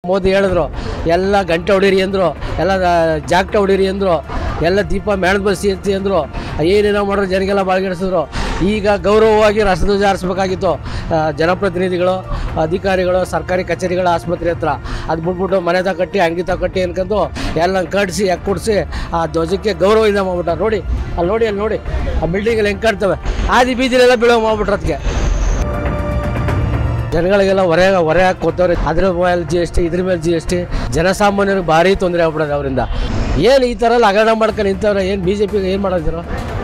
ಮೋದಿ ಹೇಳಿದ್ರು ಎಲ್ಲ ಗಂಟೆ ಹೊಡೀರಿ ಅಂದರು ಎಲ್ಲ ಜಾಕ್ಟ ಹೊಡೀರಿ ಅಂದರು ಎಲ್ಲ ದೀಪ ಮೇಣದ ಬಸ್ಸಿ ಎತ್ತಿ ಅಂದರು ಏನೇನೋ ಮಾಡಿದ್ರು ಜನಗೆಲ್ಲ ಬಾಳ್ಗೆಡಿಸಿದ್ರು ಈಗ ಗೌರವವಾಗಿ ರಾಷ್ಟ್ರಧ್ವಜ ಹಾರಿಸ್ಬೇಕಾಗಿತ್ತು ಆ, ಜನಪ್ರತಿನಿಧಿಗಳು ಅಧಿಕಾರಿಗಳು ಸರ್ಕಾರಿ ಕಚೇರಿಗಳ ಆಸ್ಪತ್ರೆ ಹತ್ರ ಅದು ಬಿಟ್ಬಿಟ್ಟು ಮನೆ ತ ಕಟ್ಟಿ ಅಂಗಿ ತ ಕಟ್ಟಿ ಅನ್ಕೊಂಡು ಎಲ್ಲ ಕಡಿಸಿ ಯಾಕೆ ಕೊಡಿಸಿ ಆ ಧ್ವಜಕ್ಕೆ ಗೌರವ ಇದೆ ಮಾಡ್ಬಿಟ್ಟ ನೋಡಿ ಅಲ್ಲಿ ನೋಡಿ ಅಲ್ಲಿ ನೋಡಿ ಆ ಬಿಲ್ಡಿಂಗಲ್ಲಿ ಹೆಂಗೆ ಕಾಣ್ತವೆ ಆದಿ ಬೀದಿಲೆಲ್ಲ ಬೀಳೋ ಮಾಡ್ಬಿಟ್ರು ಅದಕ್ಕೆ ಜನಗಳಿಗೆಲ್ಲ ಹೊರೆ ಹೊರೆ ಹಾಕಿ ಕೊತ್ತವ್ರೆ ಅದ್ರ ಮೇಲೆ ಜಿ ಎಸ್ ಟಿ ಇದ್ರ ಮೇಲೆ ಜಿ ಎಸ್ ಟಿ ಜನಸಾಮಾನ್ಯರಿಗೆ ಭಾರಿ ತೊಂದರೆ ಆಗ್ಬಿಡೋದು ಅವರಿಂದ ಏನು ಈ ಥರ ಎಲ್ಲ ಹಗರಣ ಮಾಡ್ಕೊಂಡು ನಿಂತವ್ರೆ ಏನು ಬಿ ಜೆ ಪಿಗೆ ಏನು ಮಾಡೋದಿರೋ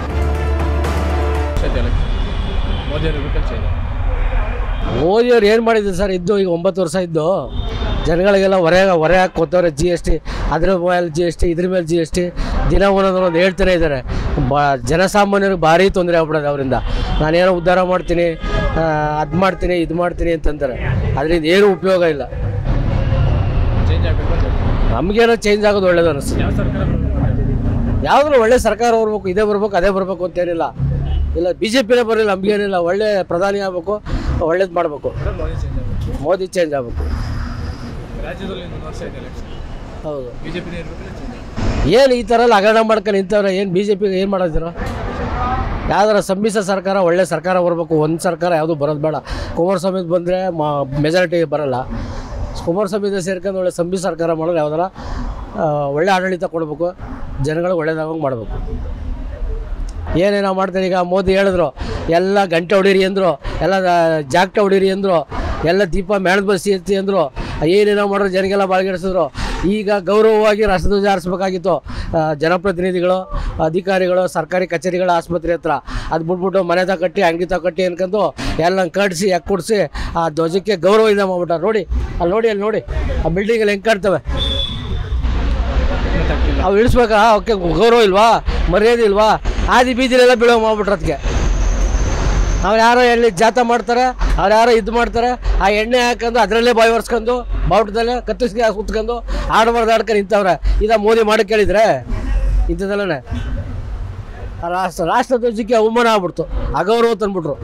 ಮೋದಿ ಅವರು ಇರ್ಬೇಕಂತ ಚೇಂಜ್ ಮೋದಿಯವ್ರು ಏನು ಮಾಡಿದ್ರು ಸರ್ ಇದ್ದು ಈಗ ಒಂಬತ್ತು ವರ್ಷ ಇದ್ದು ಜನಗಳಿಗೆಲ್ಲ ಹೊರೆ ಹೊರೆ ಹಾಕಿ ಕೊತ್ತವ್ರೆ ಜಿ ಎಸ್ ಟಿ ಅದ್ರ ಮೇಲೆ ಜಿ ಎಸ್ ಟಿ ಇದ್ರ ಮೇಲೆ ಜಿ ಎಸ್ ಟಿ ದಿನ ಒಂದೊಂದು ಹೇಳ್ತಾನೆ ಇದ್ದಾರೆ ಬಾ ಜನಸಾಮಾನ್ಯರಿಗೆ ಭಾರಿ ತೊಂದರೆ ಆಗ್ಬಿಡೋದು ಅವರಿಂದ ನಾನೇನೋ ಉದ್ಧಾರ ಮಾಡ್ತೀನಿ ಅದು ಮಾಡ್ತೀನಿ ಇದು ಮಾಡ್ತೀನಿ ಅಂತಂತಾರೆ ಅದರಿಂದ ಏನೂ ಉಪಯೋಗ ಇಲ್ಲ ಚೇಂಜ್ ಆಗಬೇಕು ಅಂತ ಹೇಳ್ತಾರೆ. ನಮಗೇನೋ ಚೇಂಜ್ ಆಗೋದು ಒಳ್ಳೇದು ಅನಿಸ್ತು ಯಾವ ಸರ್ಕಾರ ಬರ್ಬೇಕು ಅಂತ ಹೇಳ್ತಾರೆ? ಯಾವುದೂ ಒಳ್ಳೆ ಸರ್ಕಾರ ಬರ್ಬೇಕು ಇದೇ ಬರ್ಬೇಕು ಅದೇ ಬರ್ಬೇಕು ಅಂತೇನಿಲ್ಲ ಇಲ್ಲ ಬಿ ಜೆ ಪಿನೇ ಬರಲಿಲ್ಲ ನಮಗೇನಿಲ್ಲ ಒಳ್ಳೆ ಪ್ರಧಾನಿ ಆಗಬೇಕು ಒಳ್ಳೇದು ಮಾಡಬೇಕು ಬರೀ ಮೋದಿ ಚೇಂಜ್ ಆಗಬೇಕು ಮೋದಿ ಚೇಂಜ್ ಆಗಬೇಕು ರಾಜ್ಯದಲ್ಲಿ ಇನ್ನೊಂದು ವರ್ಷ ಇದೆ ಎಲೆಕ್ಷನ್ ಹೌದು ಬಿಜೆಪಿನೇ ಇರ್ಬೇಕಂತ ಚೇಂಜ್ ಆಗಬೇಕು ಏನು ಈ ಥರ ಎಲ್ಲ ಹಗರಣ ಮಾಡ್ಕೊಂಡು ನಿಂತವ್ರೆ ಏನು ಬಿ ಜೆ ಪಿಗೆ ಏನು ಮಾಡೋದಿರೋ ಯಾವ್ದಾರ ಸಮ್ಮಿಶ್ರ ಸರ್ಕಾರ ಒಳ್ಳೆ ಸರ್ಕಾರ ಬರಬೇಕು ಒಂದು ಸರ್ಕಾರ ಯಾವುದು ಬರೋದು ಬೇಡ ಕುಮಾರಸ್ವಾಮಿದು ಬಂದರೆ ಮೆಜಾರಿಟಿ ಬರಲ್ಲ ಕುಮಾರಸ್ವಾಮಿದ ಸೇರ್ಕೊಂಡು ಒಳ್ಳೆ ಸಮ್ಮಿಶ್ರ ಸರ್ಕಾರ ಮಾಡೋದು ಯಾವ್ದಾರ ಆ, ಒಳ್ಳೆ ಆಡಳಿತ ಕೊಡಬೇಕು ಜನಗಳಿಗೆ ಒಳ್ಳೇದಾಗಂಗೆ ಮಾಡಬೇಕು ಏನೇನೋ ಮಾಡ್ತಾರೆ ಈಗ ಮೋದಿ ಹೇಳಿದ್ರು ಎಲ್ಲ ಗಂಟೆ ಹೊಡೀರಿ ಅಂದರು ಎಲ್ಲ ಜಾಕ್ಟ ಹೊಡೀರಿ ಅಂದರು ಎಲ್ಲ ದೀಪ ಮೇಣದ ಬಸ್ಸಿ ಎತ್ತಿ ಅಂದರು ಏನೇನೋ ಮಾಡಿದ್ರು ಜನಗೆಲ್ಲ ಬಾಳ್ಗೆಡಿಸಿದ್ರು ಈಗ ಗೌರವವಾಗಿ ರಾಷ್ಟ್ರಧ್ವಜ ಹಾರಿಸ್ಬೇಕಾಗಿತ್ತು ಆ, ಜನಪ್ರತಿನಿಧಿಗಳು ಅಧಿಕಾರಿಗಳು ಸರ್ಕಾರಿ ಕಚೇರಿಗಳ ಆಸ್ಪತ್ರೆ ಹತ್ರ ಅದು ಬಿಟ್ಬಿಟ್ಟು ಮನೆ ತ ಕಟ್ಟಿ ಅಂಗಿ ತ ಕಟ್ಟಿ ಅನ್ಕೊಂಡು ಎಲ್ಲ ಕಡಿಸಿ ಯಾಕೆ ಕೊಡಿಸಿ ಆ ಧ್ವಜಕ್ಕೆ ಗೌರವ ಇದೆ ಮಾಡ್ಬಿಟ್ಟ ನೋಡಿ ಅಲ್ಲಿ ನೋಡಿ ಅಲ್ಲಿ ನೋಡಿ ಆ ಬಿಲ್ಡಿಂಗಲ್ಲಿ ಹೆಂಗೆ ಕಾಣ್ತವೆ ಗೊತ್ತಾಗ್ತಿಲ್ಲ ಅವು ಇಳಿಸ್ಬೇಕಾ ಅವಕ್ಕೆ ಗೌರವ ಇಲ್ವಾ ಮರ್ಯಾದೆ ಇಲ್ವಾ ಆದಿ ಬೀದಿಲೆಲ್ಲ ಬೀಳೋ ಮಾಡ್ಬಿಟ್ರು ಅದಕ್ಕೆ ಅವ್ರು ಯಾರೋ ಎಲ್ಲಿ ಜಾತ ಮಾಡ್ತಾರೆ ಅವ್ರು ಯಾರೋ ಇದು ಮಾಡ್ತಾರೆ ಆ ಎಣ್ಣೆ ಹಾಕೊಂಡು ಅದರಲ್ಲೇ ಬಾಯಿ ಒರೆಸ್ಕೊಂಡು ಬಾವುಟದಲ್ಲೇ ಕತ್ತಿಸ್ಗೆ ಕುತ್ಕೊಂಡು ಆಡಬಾರ್ದು ಆಡ್ಕೊಂಡು ನಿಂತವ್ರೆ ಇದ ಮೋದಿ ಮಾಡಿ ಕೇಳಿದ್ರೆ ಇಂಥದ್ದೆಲ್ಲನೇ ಆ ರಾಷ್ಟ್ರ ರಾಷ್ಟ್ರ ಧ್ವಜಕ್ಕೆ ಅವಮಾನ ಆಗ್ಬಿಡ್ತು ಅಗೌರವ ತಂದ್ಬಿಟ್ರು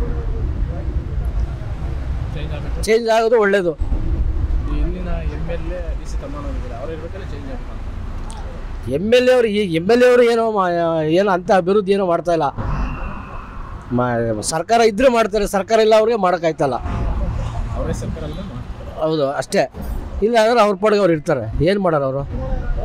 ಚೇಂಜ್ ಆಗಬೇಕು ಚೇಂಜ್ ಆಗೋದು ಒಳ್ಳೇದು ಇಲ್ಲಿನ M L A D C ತಮ್ಮನವರಿದ್ದಾರೆ ಅವ್ರು ಇರ್ಬೇಕಲ್ಲ ಚೇಂಜ್ ಆಗಬೇಕು ಎಮ್ ಎಲ್ ಎ ಅವರು ಈ ಎಮ್ ಎಲ್ ಎ ಅವರು ಏನೋ ಮಾ- ಏನೋ ಅಂಥ ಅಭಿವೃದ್ಧಿ ಏನೋ ಮಾಡ್ತಾ ಇಲ್ಲ ಮಾ ಸರ್ಕಾರ ಇದ್ರೆ ಮಾಡ್ತಾರೆ ಸರ್ಕಾರ ಇಲ್ಲ ಅವ್ರಿಗೆ ಮಾಡೋಕ್ಕಾಯ್ತಲ್ಲ ಅವರೇ ಸರ್ಕಾರ ಅಲ್ಲ ಮಾಡ್ತಾರೆ ಹೌದು ಅಷ್ಟೇ ಇಲ್ಲ ಅಂದ್ರೆ ಅವ್ರ ಪಾಡಿಗೆ ಅವ್ರು ಇರ್ತಾರೆ ಏನು ಮಾಡೋರು ಅವರು